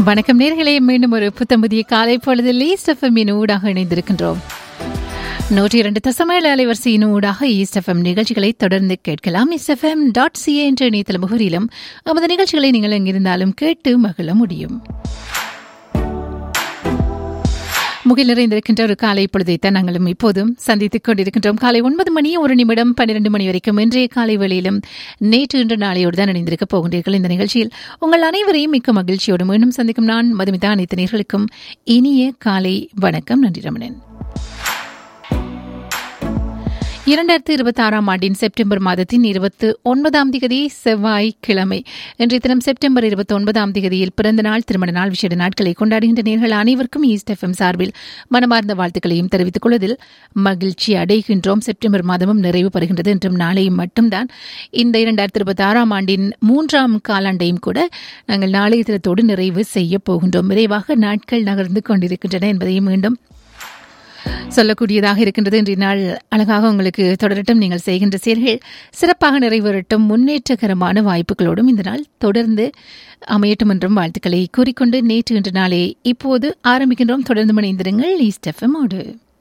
வணக்கம் நேர்களே மீண்டும் ஒரு புத்தம்புதிய காலை பொழுதில் ஈஸ்ட் எஃப்எம்மின் ஊடாக இணைந்திருக்கின்றோம் நூற்றி இரண்டு தசமேழு அலைவரிசையின் ஊடாக ஈஸ்ட் எஃப்எம் நிகழ்ச்சிகளை தொடர்ந்து கேட்கலாம் ஈஸ்ட் எஃப்எம் டாட் சிஏ என்ற இணையதள முகவரியிலும் நமது நிகழ்ச்சிகளை நீங்கள் எங்கிருந்தாலும் கேட்டு மகிழ முடியும் முகில் நிறைந்திருக்கின்ற ஒரு காலை பொழுதைத்தான் நாங்களும் இப்போதும் சந்தித்துக் கொண்டிருக்கின்றோம் காலை ஒன்பது மணி ஒரு நிமிடம் பன்னிரண்டு மணி வரைக்கும் இன்றைய காலை வேளையிலும் நேற்று இன்று நாளையோடு தான் இணைந்திருக்க போகின்றீர்கள் இந்த நிகழ்ச்சியில் உங்கள் அனைவரையும் மிக்க மகிழ்ச்சியோடு மீண்டும் சந்திக்கும் நான் மதுமிதா அனைத்து நேர்களுக்கும் இனிய காலை வணக்கம் நன்றி ரமணன் இரண்டாயிரத்தி இருபத்தி ஆறாம் ஆண்டின் செப்டம்பர் மாதத்தின் இருபத்தி ஒன்பதாம் திகதி செவ்வாய்க்கிழமை இன்றைய தினம் செப்டம்பர் இருபத்தி ஒன்பதாம் திகதியில் பிறந்த நாள் திருமண நாள் விசேட நாட்களை கொண்டாடுகின்ற நேர்கள் அனைவருக்கும் ஈஸ்ட் எஃப்எம் சார்பில் மனமார்ந்த வாழ்த்துக்களையும் தெரிவித்துக் கொள்வதில் மகிழ்ச்சி அடைகின்றோம் செப்டம்பர் மாதமும் நிறைவு பெறுகின்றது என்றும் நாளையும் மட்டும்தான் இந்த இரண்டாயிரத்தி இருபத்தி ஆறாம் ஆண்டின் மூன்றாம் காலாண்டையும் கூட நாங்கள் நாளைய தினத்தோடு நிறைவு செய்ய போகின்றோம் விரைவாக நாட்கள் நகர்ந்து கொண்டிருக்கின்றன என்பதையும் மீண்டும் சொல்லக்கூடியதாக இருக்கின்றது இன்றைய நாள் அழகாக உங்களுக்கு தொடரட்டும் நீங்கள் செய்கின்ற செயல்கள் சிறப்பாக நிறைவேறட்டும் முன்னேற்றகரமான வாய்ப்புகளோடும் இந்த நாள் தொடர்ந்து அமையட்டும் என்றும் வாழ்த்துக்களை கூறிக்கொண்டு நேற்று இன்று நாளே இப்போது ஆரம்பிக்கின்றோம் தொடர்ந்து மணிந்திருங்கள் ஈஸ்ட் எஃப்எம்மோடு